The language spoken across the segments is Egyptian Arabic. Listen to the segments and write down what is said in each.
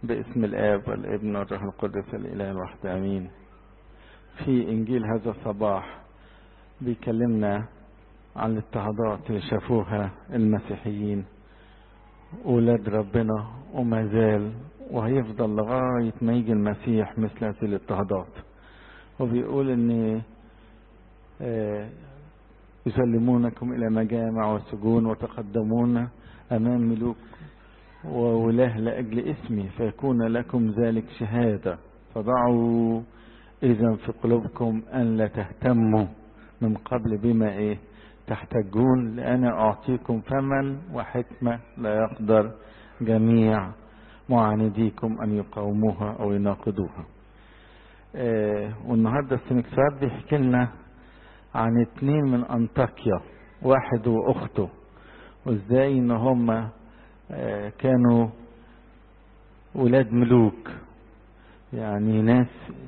باسم الآب والابن والروح القدس الإله الواحد آمين في إنجيل هذا الصباح بيكلمنا عن الاضطهادات اللي شافوها المسيحيين أولاد ربنا وما زال وهيفضل لغاية ما يجي المسيح مثل هذه الاضطهادات وبيقول ان يسلمونكم إلى مجامع وسجون وتقدمون أمام ملوك وولاه لأجل اسمي فيكون لكم ذلك شهادة فضعوا إذا في قلوبكم أن لا تهتموا من قبل بما إيه تحتجون لأنا أعطيكم فما وحكمة لا يقدر جميع معانديكم أن يقاوموها أو يناقضوها آه والنهاردة السنكسار بيحكي لنا عن اتنين من أنطاكيا واحد وأخته وازاي ان هم آه كانوا ولاد ملوك يعني ناس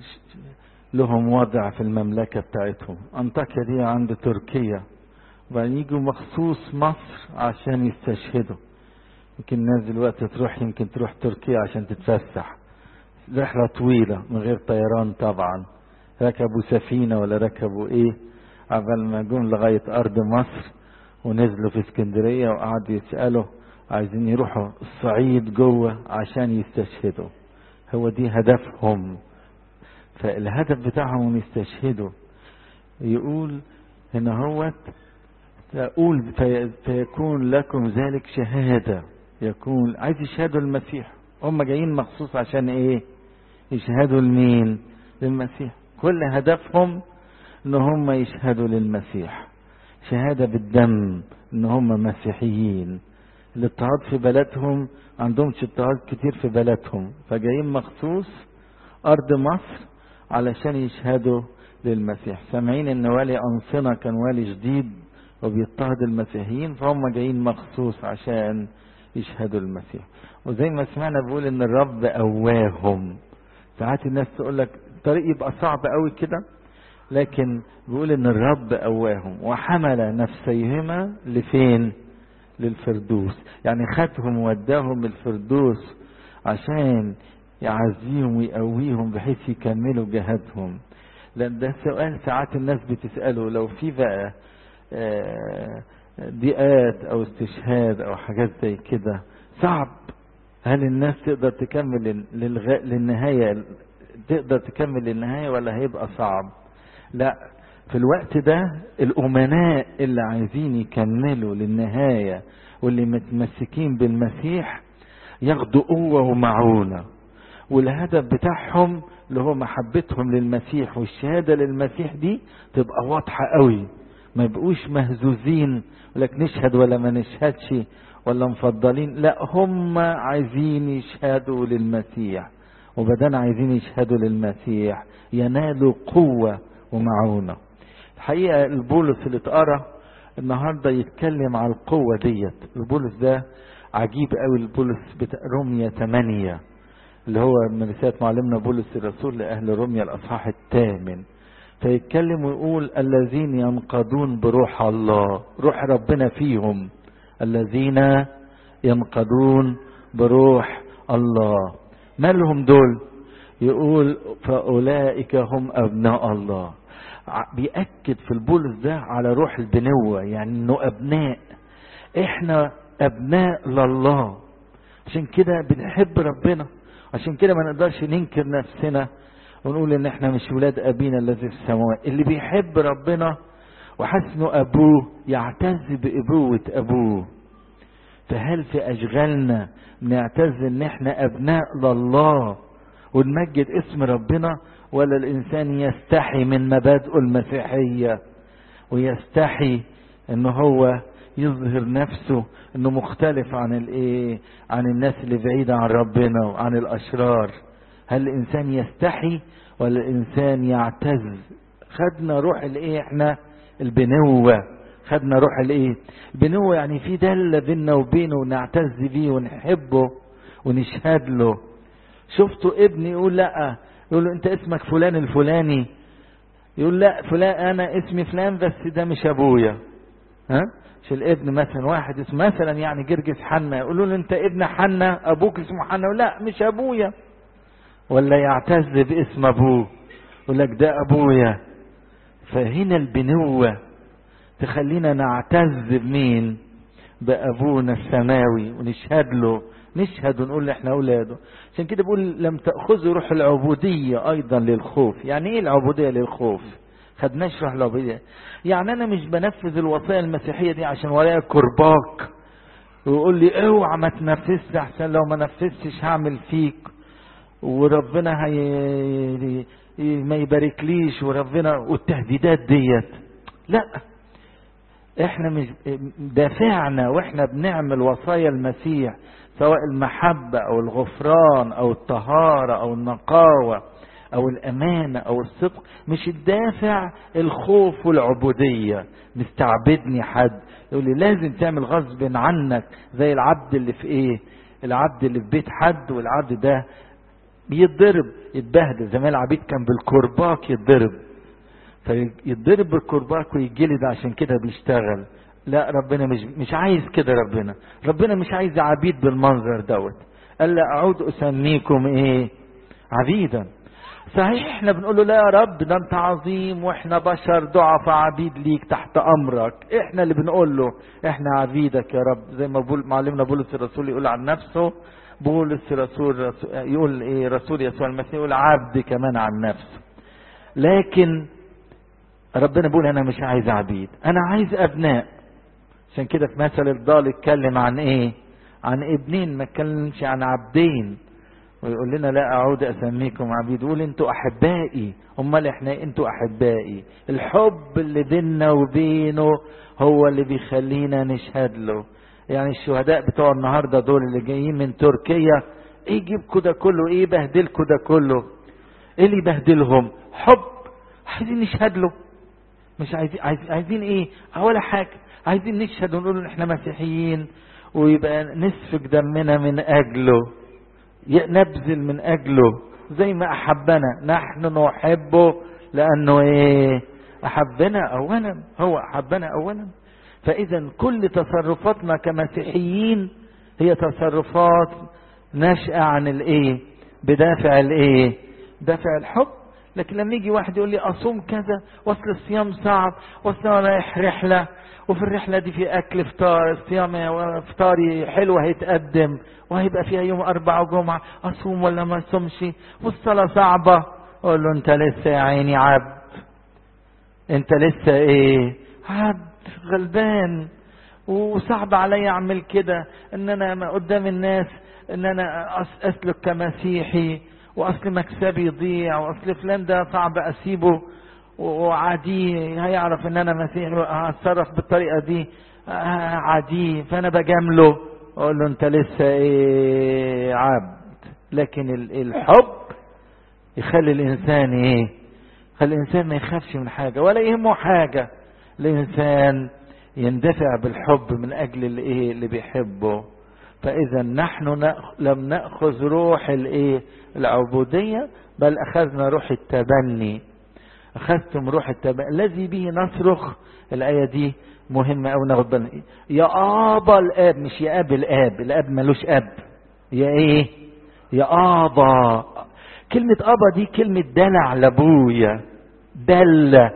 لهم وضع في المملكة بتاعتهم أنطاكيا دي عند تركيا وبعدين يجوا مخصوص مصر عشان يستشهدوا يمكن الناس دلوقتي تروح يمكن تروح تركيا عشان تتفسح رحلة طويلة من غير طيران طبعا ركبوا سفينة ولا ركبوا ايه قبل ما جم لغاية أرض مصر ونزلوا في اسكندرية وقعدوا يسألوا عايزين يروحوا الصعيد جوه عشان يستشهدوا هو دي هدفهم فالهدف بتاعهم ان يستشهدوا يقول هنا هو تقول في فيكون لكم ذلك شهادة يكون عايز يشهدوا المسيح هم جايين مخصوص عشان ايه يشهدوا لمين للمسيح كل هدفهم ان هم يشهدوا للمسيح شهادة بالدم ان هم مسيحيين الاضطهاد في بلدهم عندهمش اضطهاد كتير في بلدهم فجايين مخصوص ارض مصر علشان يشهدوا للمسيح سامعين ان والي انصنة كان والي جديد وبيضطهد المسيحيين فهم جايين مخصوص عشان يشهدوا المسيح وزي ما سمعنا بيقول ان الرب قواهم ساعات الناس تقول لك الطريق يبقى صعب قوي كده لكن بيقول ان الرب قواهم وحمل نفسيهما لفين للفردوس يعني خدهم وداهم الفردوس عشان يعزيهم ويقويهم بحيث يكملوا جهادهم لان ده سؤال ساعات الناس بتسأله لو في بقى ضيقات او استشهاد او حاجات زي كده صعب هل الناس تقدر تكمل للغاء للنهاية تقدر تكمل للنهاية ولا هيبقى صعب لا في الوقت ده الأمناء اللي عايزين يكملوا للنهاية واللي متمسكين بالمسيح ياخدوا قوة ومعونة والهدف بتاعهم اللي هو محبتهم للمسيح والشهادة للمسيح دي تبقى واضحة قوي ما يبقوش مهزوزين ولك نشهد ولا ما نشهدش ولا مفضلين لا هم عايزين يشهدوا للمسيح وبدل عايزين يشهدوا للمسيح ينالوا قوة ومعونة الحقيقة البولس اللي اتقرا النهاردة يتكلم على القوة ديت البولس ده عجيب قوي البولس بتاع رومية 8 اللي هو من رسالة معلمنا بولس الرسول لأهل رومية الأصحاح الثامن فيتكلم ويقول الذين ينقضون بروح الله روح ربنا فيهم الذين ينقضون بروح الله ما لهم دول يقول فأولئك هم أبناء الله بيأكد في البولس ده على روح البنوة يعني انه أبناء احنا أبناء لله عشان كده بنحب ربنا عشان كده ما نقدرش ننكر نفسنا ونقول ان احنا مش ولاد ابينا الذي في السماوات اللي بيحب ربنا وحاسس انه ابوه يعتز بابوة ابوه فهل في اشغالنا بنعتز ان احنا ابناء لله ونمجد اسم ربنا ولا الانسان يستحي من مبادئه المسيحية ويستحي ان هو يظهر نفسه انه مختلف عن الايه عن الناس اللي بعيدة عن ربنا وعن الاشرار هل الانسان يستحي ولا الانسان يعتز خدنا روح الايه احنا البنوة خدنا روح الايه البنوة يعني في دالة بيننا وبينه ونعتز بيه ونحبه ونشهد له شفتوا ابني يقول لا يقول له انت اسمك فلان الفلاني يقول لا فلان انا اسمي فلان بس ده مش ابويا ها مش الابن مثلا واحد اسمه مثلا يعني جرجس حنا يقولوا له انت ابن حنا ابوك اسمه حنا لا مش ابويا ولا يعتز باسم ابوه يقول لك ده ابويا فهنا البنوة تخلينا نعتز بمين بابونا السماوي ونشهد له نشهد ونقول له احنا اولاده عشان كده بقول لم تاخذوا روح العبوديه ايضا للخوف يعني ايه العبوديه للخوف خدناش روح العبوديه يعني انا مش بنفذ الوصايا المسيحيه دي عشان ورايا كرباك ويقول لي اوعى ما تنفذش عشان لو ما نفذتش هعمل فيك وربنا هي ما يباركليش وربنا والتهديدات ديت لا احنا مش دافعنا واحنا بنعمل وصايا المسيح سواء المحبة او الغفران او الطهارة او النقاوة او الامانة او الصدق مش الدافع الخوف والعبودية مستعبدني حد يقول لي لازم تعمل غصب عنك زي العبد اللي في ايه العبد اللي في بيت حد والعبد ده بيتضرب يتبهدل زمان العبيد كان بالكرباك يتضرب فيتضرب بالكرباك ويجلد عشان كده بيشتغل لا ربنا مش مش عايز كده ربنا ربنا مش عايز عبيد بالمنظر دوت قال لا اعود اسميكم ايه عبيدا صحيح احنا بنقول له لا يا رب ده انت عظيم واحنا بشر ضعف عبيد ليك تحت امرك احنا اللي بنقول له احنا عبيدك يا رب زي ما بقول معلمنا بولس الرسول يقول عن نفسه بولس رسول, رسول يقول ايه رسول يسوع المسيح يقول عبد كمان عن نفسه لكن ربنا بيقول انا مش عايز عبيد انا عايز ابناء عشان كده في مثل الضال اتكلم عن ايه عن ابنين ما اتكلمش عن عبدين ويقول لنا لا اعود اسميكم عبيد يقول انتوا احبائي امال احنا انتوا احبائي الحب اللي بيننا وبينه هو اللي بيخلينا نشهد له يعني الشهداء بتوع النهارده دول اللي جايين من تركيا ايه يجيبكوا ده كله ايه يبهدلكوا ده كله ايه اللي يبهدلهم حب عايزين نشهد له مش عايزين عايزين, عايزين ايه ولا حاجه عايزين نشهد ونقول ان احنا مسيحيين ويبقى نسفك دمنا من اجله نبذل من اجله زي ما احبنا نحن نحبه لانه ايه احبنا اولا هو احبنا اولا فاذا كل تصرفاتنا كمسيحيين هي تصرفات ناشئه عن الايه بدافع الايه دافع الحب لكن لما يجي واحد يقول لي اصوم كذا واصل الصيام صعب واصل انا رايح رحله وفي الرحله دي في اكل فطار الصيام فطاري حلو هيتقدم وهيبقى فيها يوم اربع وجمعه اصوم ولا ما اصومش والصلاه صعبه اقول له انت لسه يا عيني عبد انت لسه ايه عبد غلبان وصعب عليا اعمل كده ان انا قدام الناس ان انا اسلك كمسيحي واصل مكسبي يضيع واصل فلان ده صعب اسيبه وعاديه هيعرف ان انا مسيحي هتصرف بالطريقه دي عاديه فانا بجامله اقول له انت لسه ايه عبد لكن الحب يخلي الانسان ايه يخلي الانسان ما يخافش من حاجه ولا يهمه حاجه الانسان يندفع بالحب من اجل الايه اللي بيحبه فاذا نحن لم ناخذ روح الايه العبوديه بل اخذنا روح التبني اخذتم روح التبني الذي به نصرخ الايه دي مهمه قوي ناخد بالنا يا ابا الاب مش يا اب الاب الاب ملوش اب يا ايه يا ابا كلمه ابا دي كلمه دلع لابويا دل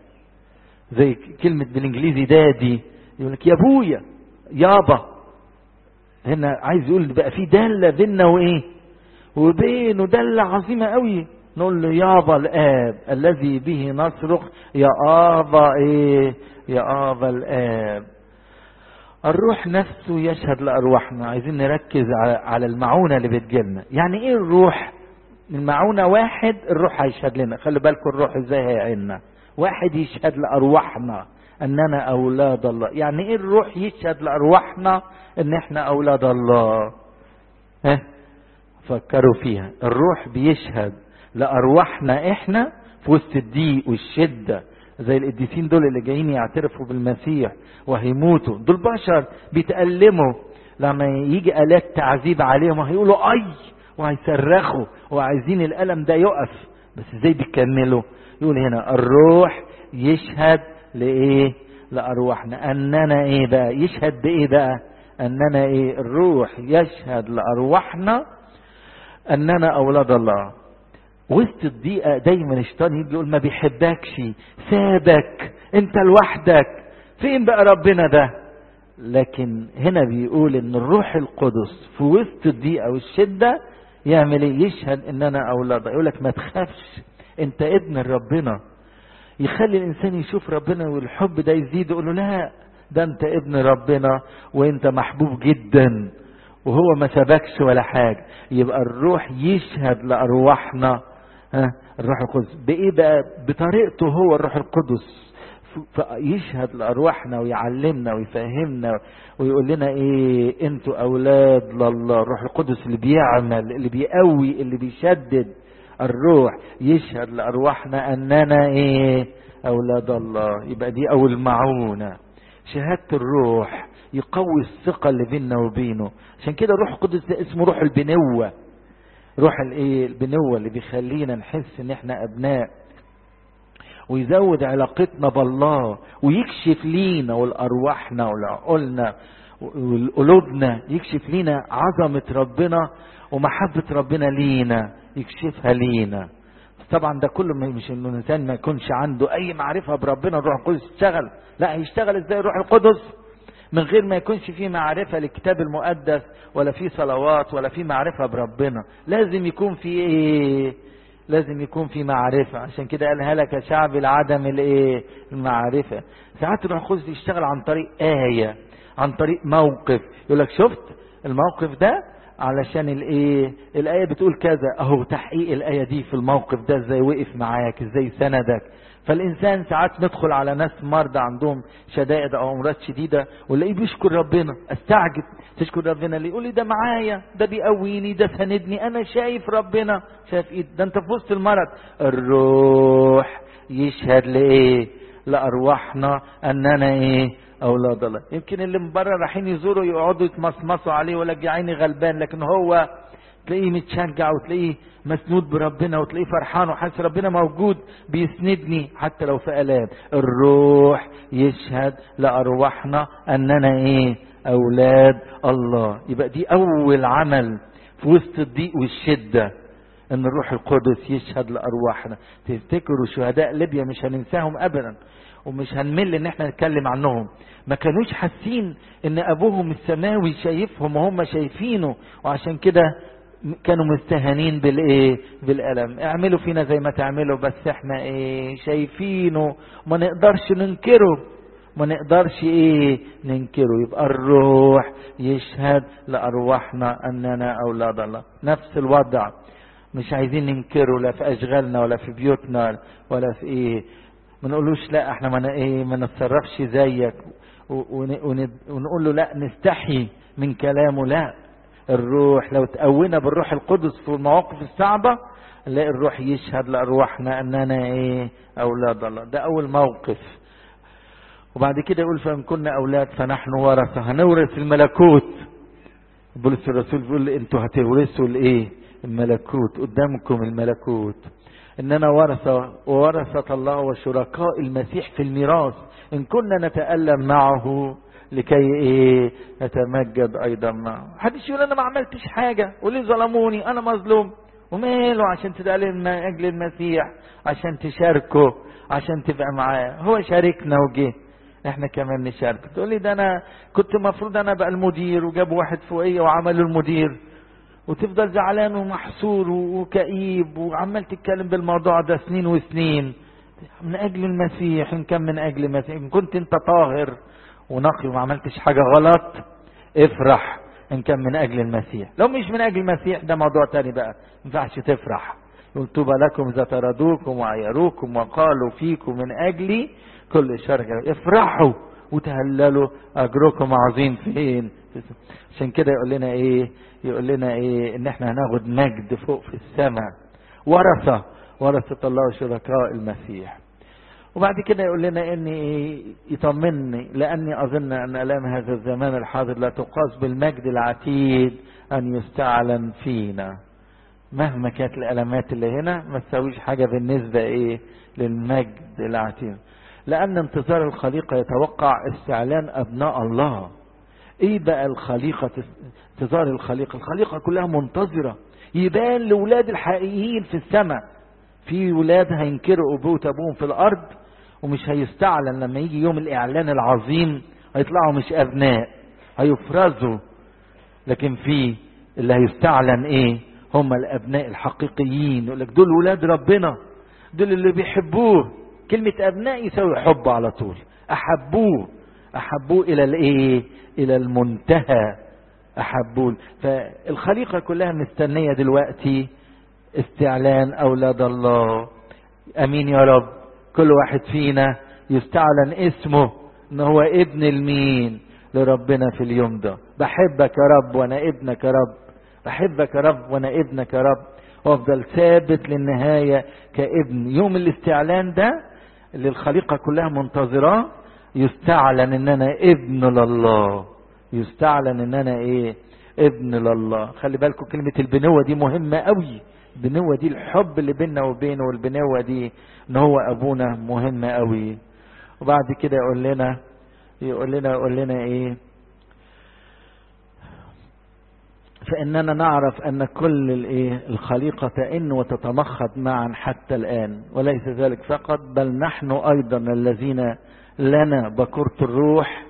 زي كلمه بالانجليزي دادي يقول لك يا ابويا يابا هنا عايز يقول بقى في داله بيننا وايه وبينه داله عظيمه قوي نقول له يابا الاب الذي به نصرخ يا ابا ايه يا ابا الاب الروح نفسه يشهد لارواحنا عايزين نركز على المعونه اللي بتجيلنا يعني ايه الروح المعونه واحد الروح هيشهد لنا خلي بالكم الروح ازاي هيعيننا واحد يشهد لارواحنا اننا اولاد الله يعني ايه الروح يشهد لارواحنا ان احنا اولاد الله ها فكروا فيها الروح بيشهد لارواحنا احنا في وسط الضيق والشده زي القديسين دول اللي جايين يعترفوا بالمسيح وهيموتوا دول بشر بيتألموا لما يجي آلات تعذيب عليهم هيقولوا أي وهيصرخوا وعايزين الألم ده يقف بس ازاي بيكملوا يقول هنا الروح يشهد لإيه لأرواحنا أننا إيه بقى يشهد بإيه بقى أننا إيه الروح يشهد لأرواحنا أننا أولاد الله وسط الضيقة دايما الشيطان يجي يقول ما بيحبكش سابك انت لوحدك فين بقى ربنا ده لكن هنا بيقول ان الروح القدس في وسط الضيقة والشدة يعمل ايه يشهد ان انا اولاد يقول لك ما تخافش انت ابن ربنا يخلي الانسان يشوف ربنا والحب ده يزيد يقول له لا ده انت ابن ربنا وانت محبوب جدا وهو ما سبكش ولا حاجة يبقى الروح يشهد لأرواحنا ها الروح القدس بإيه بقى بطريقته هو الروح القدس يشهد لأرواحنا ويعلمنا ويفهمنا ويقول لنا ايه انتوا اولاد لله الروح القدس اللي بيعمل اللي بيقوي اللي بيشدد الروح يشهد لأرواحنا أننا إيه أولاد الله يبقى دي أول معونة شهادة الروح يقوي الثقة اللي بيننا وبينه عشان كده الروح القدس ده اسمه روح البنوة روح الايه البنوة اللي بيخلينا نحس ان احنا ابناء ويزود علاقتنا بالله ويكشف لينا والارواحنا والعقولنا والقلوبنا يكشف لينا عظمة ربنا ومحبة ربنا لينا يكشفها لينا طبعا ده كله مش انه الانسان ما يكونش عنده اي معرفة بربنا الروح القدس يشتغل لا هيشتغل ازاي الروح القدس من غير ما يكونش فيه معرفة للكتاب المقدس ولا فيه صلوات ولا فيه معرفة بربنا لازم يكون في ايه لازم يكون في معرفة عشان كده قال هلك شعب العدم الايه المعرفة ساعات الروح القدس يشتغل عن طريق آية عن طريق موقف يقول لك شفت الموقف ده علشان الايه الايه بتقول كذا اهو تحقيق الايه دي في الموقف ده ازاي وقف معاك ازاي سندك فالانسان ساعات ندخل على ناس مرضى عندهم شدائد او امراض شديده ونلاقيه بيشكر ربنا استعجب تشكر ربنا ليه يقول لي ده معايا ده بيقويني ده سندني انا شايف ربنا شايف ايه ده انت في وسط المرض الروح يشهد لايه لارواحنا اننا ايه اولاد الله يمكن اللي من بره رايحين يزوروا يقعدوا يتمصمصوا عليه يقول لك يا عيني غلبان لكن هو تلاقيه متشجع وتلاقيه مسنود بربنا وتلاقيه فرحان وحاسس ربنا موجود بيسندني حتى لو في الام الروح يشهد لارواحنا اننا ايه اولاد الله يبقى دي اول عمل في وسط الضيق والشده ان الروح القدس يشهد لارواحنا تفتكروا شهداء ليبيا مش هننساهم ابدا ومش هنمل ان احنا نتكلم عنهم ما كانوش حاسين ان ابوهم السماوي شايفهم وهم شايفينه وعشان كده كانوا مستهانين بالايه بالالم اعملوا فينا زي ما تعملوا بس احنا ايه شايفينه ما نقدرش ننكره ما نقدرش ايه ننكره يبقى الروح يشهد لارواحنا اننا اولاد الله نفس الوضع مش عايزين ننكره لا في اشغالنا ولا في بيوتنا ولا في ايه ما نقولوش لا احنا ما ايه ما نتصرفش زيك ونقول له لا نستحي من كلامه لا الروح لو تقوينا بالروح القدس في المواقف الصعبة نلاقي الروح يشهد لأرواحنا أننا إيه أولاد الله ده أول موقف وبعد كده يقول فإن كنا أولاد فنحن ورثة هنورث الملكوت بولس الرسول بيقول أنتوا هتورثوا الإيه الملكوت قدامكم الملكوت إننا ورثة وورثة الله وشركاء المسيح في الميراث إن كنا نتألم معه لكي ايه نتمجد ايضا معه محدش يقول انا ما عملتش حاجة وليه ظلموني انا مظلوم وماله عشان تدعي من اجل المسيح عشان تشاركه عشان تبقى معاه هو شاركنا وجه احنا كمان نشارك تقول لي ده انا كنت المفروض انا بقى المدير وجابوا واحد فوقيه وعملوا المدير وتفضل زعلان ومحسور وكئيب وعمال تتكلم بالموضوع ده سنين وسنين من اجل المسيح ان كان من اجل المسيح ان كنت انت طاهر ونقي وما عملتش حاجة غلط افرح ان كان من اجل المسيح لو مش من اجل المسيح ده موضوع تاني بقى ما ينفعش تفرح يقول طوبى لكم اذا طردوكم وعيروكم وقالوا فيكم من اجلي كل شر افرحوا وتهللوا اجركم عظيم فين عشان كده يقول لنا ايه يقول لنا ايه ان احنا هناخد مجد فوق في السماء ورثة ورثة الله شركاء المسيح وبعد كده يقول لنا ان يطمني لاني اظن ان الام هذا الزمان الحاضر لا تقاس بالمجد العتيد ان يستعلن فينا مهما كانت الالمات اللي هنا ما تساويش حاجه بالنسبه ايه للمجد العتيد لأن انتظار الخليقة يتوقع استعلان أبناء الله ايه بقى الخليقة انتظار الخليقة الخليقة كلها منتظرة يبان لولاد الحقيقيين في السماء في ولاد هينكروا أبوة أبوهم في الأرض ومش هيستعلن لما يجي يوم الإعلان العظيم هيطلعوا مش أبناء هيفرزوا لكن في اللي هيستعلن ايه هم الأبناء الحقيقيين يقول لك دول ولاد ربنا دول اللي بيحبوه كلمة أبناء يساوي حب على طول أحبوه أحبوه إلى الإيه إلى المنتهى أحبوه فالخليقة كلها مستنية دلوقتي استعلان أولاد الله أمين يا رب كل واحد فينا يستعلن اسمه ان هو ابن المين لربنا في اليوم ده بحبك يا رب وانا ابنك يا رب بحبك يا رب وانا ابنك يا رب وافضل ثابت للنهاية كابن يوم الاستعلان ده اللي الخليقة كلها منتظراه يستعلن ان انا ابن لله يستعلن ان انا ايه ابن لله خلي بالكم كلمة البنوة دي مهمة قوي البنوة دي الحب اللي بيننا وبينه والبنوة دي ان هو ابونا مهمة قوي وبعد كده يقول لنا يقول لنا يقول لنا ايه فإننا نعرف أن كل الإيه الخليقة تئن وتتمخض معا حتى الآن وليس ذلك فقط بل نحن أيضا الذين لنا بكرة الروح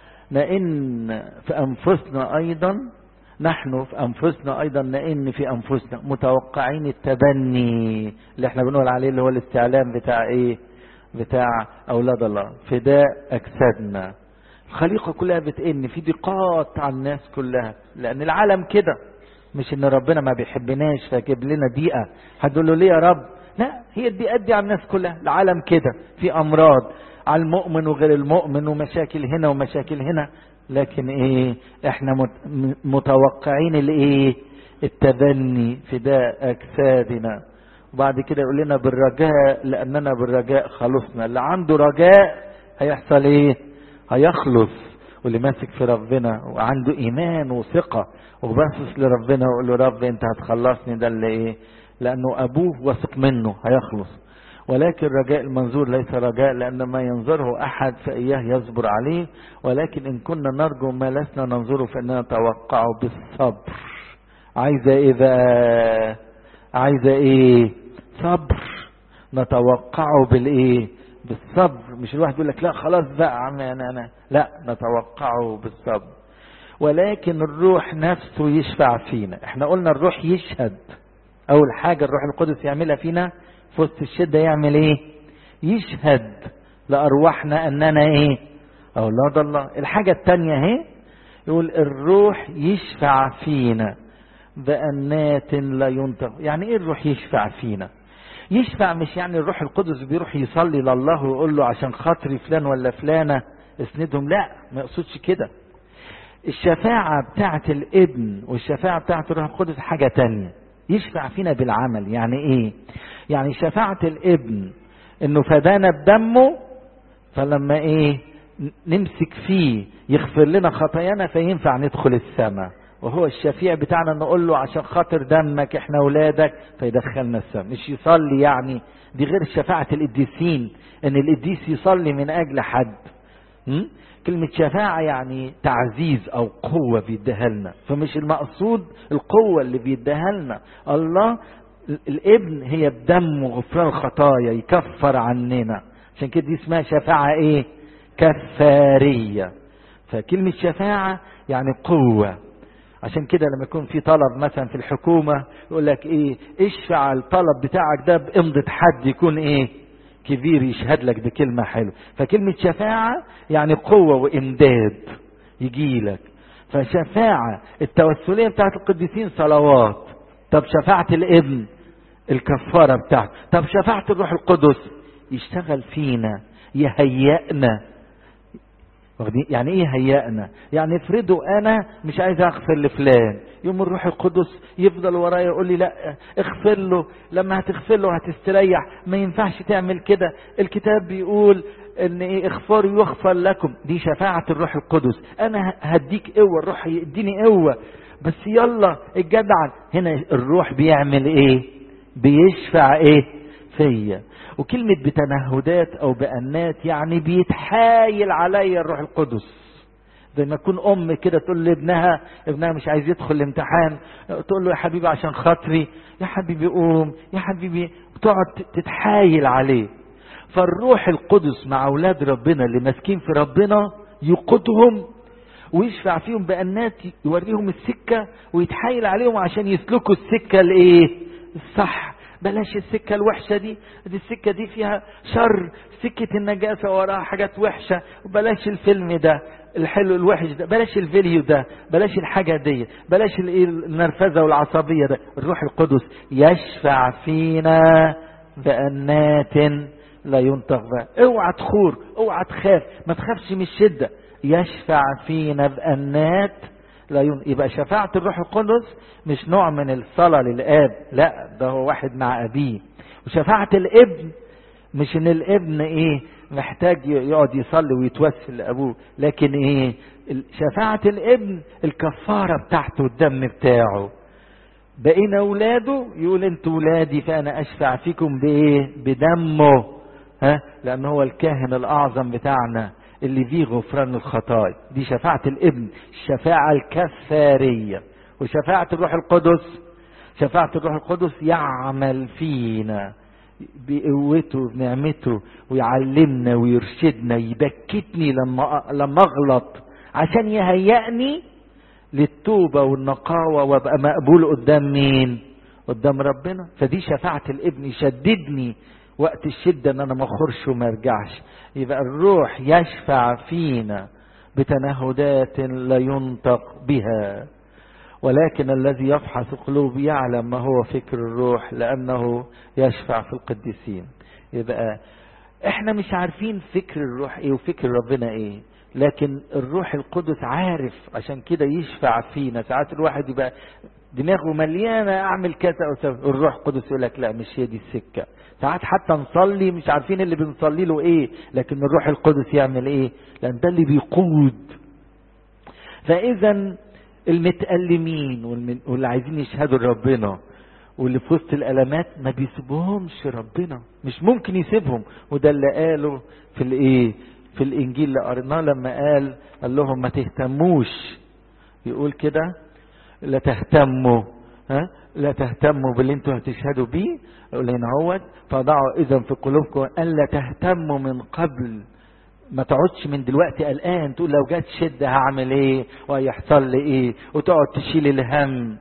نئن في أنفسنا أيضا نحن في أنفسنا أيضا نئن في أنفسنا متوقعين التبني اللي احنا بنقول عليه اللي هو الاستعلام بتاع إيه بتاع أولاد الله فداء أجسادنا الخليقة كلها بتئن في ضيقات على الناس كلها لأن العالم كده مش إن ربنا ما بيحبناش فجيب لنا ضيقة هتقول له ليه يا رب لا هي الضيقات دي على الناس كلها العالم كده في أمراض على المؤمن وغير المؤمن ومشاكل هنا ومشاكل هنا لكن ايه احنا متوقعين الايه التبني فداء اجسادنا وبعد كده يقول لنا بالرجاء لاننا بالرجاء خلصنا اللي عنده رجاء هيحصل ايه هيخلص واللي ماسك في ربنا وعنده ايمان وثقه وباصص لربنا ويقول له رب انت هتخلصني ده اللي ايه لانه ابوه واثق منه هيخلص ولكن رجاء المنظور ليس رجاء لأن ما ينظره أحد فإياه يصبر عليه ولكن إن كنا نرجو ما لسنا ننظره فإننا نتوقعه بالصبر عايزة إيه بقى عايزة إيه صبر نتوقعه بالإيه بالصبر مش الواحد يقول لك لا خلاص بقى عم أنا أنا لا نتوقعه بالصبر ولكن الروح نفسه يشفع فينا احنا قلنا الروح يشهد أول حاجة الروح القدس يعملها فينا في وسط الشدة يعمل ايه يشهد لأرواحنا أننا ايه أولاد الله الحاجة التانية اهي يقول الروح يشفع فينا بأنات لا ينطق يعني ايه الروح يشفع فينا يشفع مش يعني الروح القدس بيروح يصلي لله ويقول له عشان خاطري فلان ولا فلانة اسندهم لا ما يقصدش كده الشفاعة بتاعة الابن والشفاعة بتاعة الروح القدس حاجة تانية يشفع فينا بالعمل يعني ايه يعني شفاعة الابن انه فدانا بدمه فلما ايه نمسك فيه يغفر لنا خطايانا فينفع ندخل السماء وهو الشفيع بتاعنا نقول له عشان خاطر دمك احنا اولادك فيدخلنا السماء مش يصلي يعني دي غير شفاعة القديسين ان القديس يصلي من اجل حد م? كلمة شفاعة يعني تعزيز أو قوة بيديها لنا فمش المقصود القوة اللي بيديها لنا الله الابن هي بدم غفران الخطايا يكفر عننا عشان كده دي اسمها شفاعة ايه كفارية فكلمة شفاعة يعني قوة عشان كده لما يكون في طلب مثلا في الحكومة يقول لك ايه اشفع الطلب بتاعك ده بإمضة حد يكون ايه كبير يشهد لك بكلمة حلوة فكلمة شفاعة يعني قوة وإمداد يجي لك فشفاعة التوسلية بتاعت القديسين صلوات طب شفاعة الابن الكفارة بتاعته طب شفاعة الروح القدس يشتغل فينا يهيئنا يعني ايه هيئنا يعني افرضوا انا مش عايز اغفر لفلان يوم الروح القدس يفضل ورايا يقول لي لا اغفر له لما هتغفر له هتستريح ما ينفعش تعمل كده الكتاب بيقول ان ايه اغفروا يغفر لكم دي شفاعة الروح القدس انا هديك قوة الروح يديني قوة بس يلا الجدع هنا الروح بيعمل ايه بيشفع ايه فيا وكلمة بتنهدات او بأنات يعني بيتحايل عليا الروح القدس زي ما تكون ام كده تقول لابنها ابنها مش عايز يدخل الامتحان تقول له يا حبيبي عشان خاطري يا حبيبي قوم يا حبيبي تقعد تتحايل عليه فالروح القدس مع اولاد ربنا اللي ماسكين في ربنا يقودهم ويشفع فيهم بأنات يوريهم السكة ويتحايل عليهم عشان يسلكوا السكة الايه الصح بلاش السكة الوحشة دي دي السكة دي فيها شر سكة النجاسة وراها حاجات وحشة وبلاش الفيلم ده الحلو الوحش ده بلاش الفيديو ده بلاش الحاجة دي بلاش النرفزة والعصبية ده الروح القدس يشفع فينا بأنات لا ينطق بها اوعى تخور اوعى تخاف ما تخافش من الشدة يشفع فينا بأنات لا ين... يبقى شفاعة الروح القدس مش نوع من الصلاة للآب لا ده هو واحد مع أبيه وشفاعة الابن مش ان الابن ايه محتاج يقعد يصلي ويتوسل لابوه لكن ايه شفاعة الابن الكفارة بتاعته الدم بتاعه بقينا اولاده يقول انتوا ولادي فانا اشفع فيكم بايه بدمه ها لان هو الكاهن الاعظم بتاعنا اللي فيه غفران الخطايا دي شفاعة الابن الشفاعة الكفارية وشفاعة الروح القدس شفاعة الروح القدس يعمل فينا بقوته بنعمته ويعلمنا ويرشدنا يبكتني لما لما اغلط عشان يهيئني للتوبه والنقاوه وابقى مقبول قدام مين؟ قدام ربنا فدي شفاعه الابن يشددني وقت الشده ان انا ما اخرش وما ارجعش يبقى الروح يشفع فينا بتنهدات لا ينطق بها ولكن الذي يفحص القلوب يعلم ما هو فكر الروح لأنه يشفع في القديسين يبقى احنا مش عارفين فكر الروح ايه وفكر ربنا ايه لكن الروح القدس عارف عشان كده يشفع فينا ساعات الواحد يبقى دماغه مليانة اعمل كذا او سوي الروح القدس يقول لك لا مش هي دي السكة ساعات حتى نصلي مش عارفين اللي بنصلي له ايه لكن الروح القدس يعمل ايه لان ده اللي بيقود فاذا المتألمين واللي عايزين يشهدوا لربنا واللي في وسط الألمات ما بيسيبهمش ربنا مش ممكن يسيبهم وده اللي قاله في الايه في الانجيل اللي قريناه لما قال قال لهم ما تهتموش يقول كده لا تهتموا ها لا تهتموا باللي انتوا هتشهدوا بيه يقول هنا هوت فضعوا اذا في قلوبكم الا تهتموا من قبل ما تقعدش من دلوقتي قلقان تقول لو جت شدة هعمل ايه وهيحصل لي ايه وتقعد تشيل الهم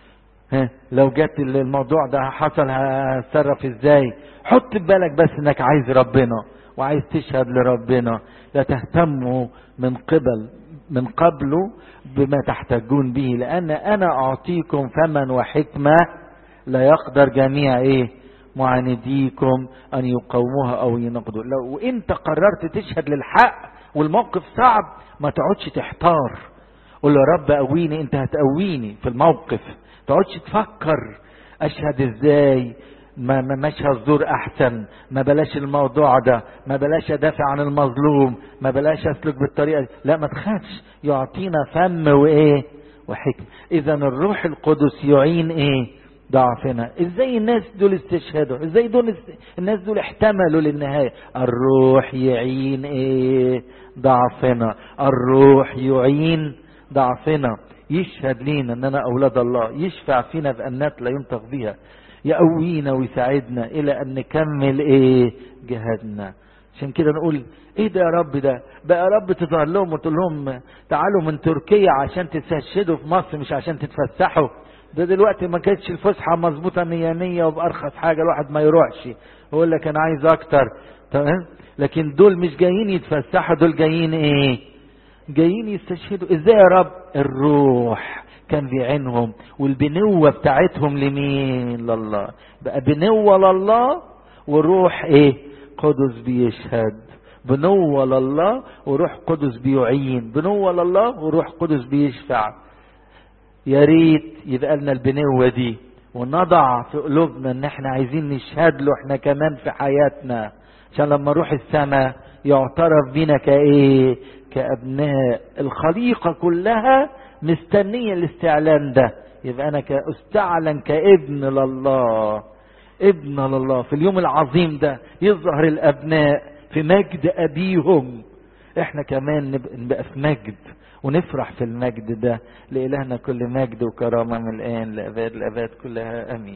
ها لو جت الموضوع ده حصل هتصرف ازاي حط في بالك بس انك عايز ربنا وعايز تشهد لربنا لا تهتموا من قبل من قبله بما تحتاجون به لان انا اعطيكم فما وحكمه لا يقدر جميع ايه معانديكم ان يقوموها او ينقضوا لو انت قررت تشهد للحق والموقف صعب ما تقعدش تحتار قول يا رب قويني انت هتقويني في الموقف تقعدش تفكر اشهد ازاي ما ما ماشي الزور احسن ما بلاش الموضوع ده ما بلاش ادافع عن المظلوم ما بلاش اسلك بالطريقه دي. لا ما تخافش يعطينا فم وايه وحكم اذا الروح القدس يعين ايه ضعفنا ازاي الناس دول استشهدوا ازاي دول الناس دول احتملوا للنهايه الروح يعين ايه ضعفنا الروح يعين ضعفنا يشهد لينا اننا اولاد الله يشفع فينا بانات لا ينطق بها يقوينا ويساعدنا الى ان نكمل ايه جهادنا عشان كده نقول ايه ده يا رب ده بقى يا رب تظهر لهم وتقول لهم تعالوا من تركيا عشان تستشهدوا في مصر مش عشان تتفسحوا ده دلوقتي ما كانتش الفسحه مظبوطه ميانيه وبارخص حاجه الواحد ما يروحش يقول لك انا عايز اكتر تمام لكن دول مش جايين يتفسحوا دول جايين ايه جايين يستشهدوا ازاي يا رب الروح كان بعينهم والبنوة بتاعتهم لمين لله بقى بنوة لله وروح ايه قدس بيشهد بنوة لله وروح قدس بيعين بنوة لله وروح قدس بيشفع يا ريت يبقى لنا البنوة دي ونضع في قلوبنا ان احنا عايزين نشهد له احنا كمان في حياتنا عشان لما نروح السماء يعترف بينا كايه كابناء الخليقة كلها مستنية الاستعلان ده يبقى انا استعلن كابن لله ابن لله في اليوم العظيم ده يظهر الابناء في مجد ابيهم احنا كمان نبقى في مجد ونفرح في المجد ده لإلهنا كل مجد وكرامة من الآن لأباد الأباد كلها أمين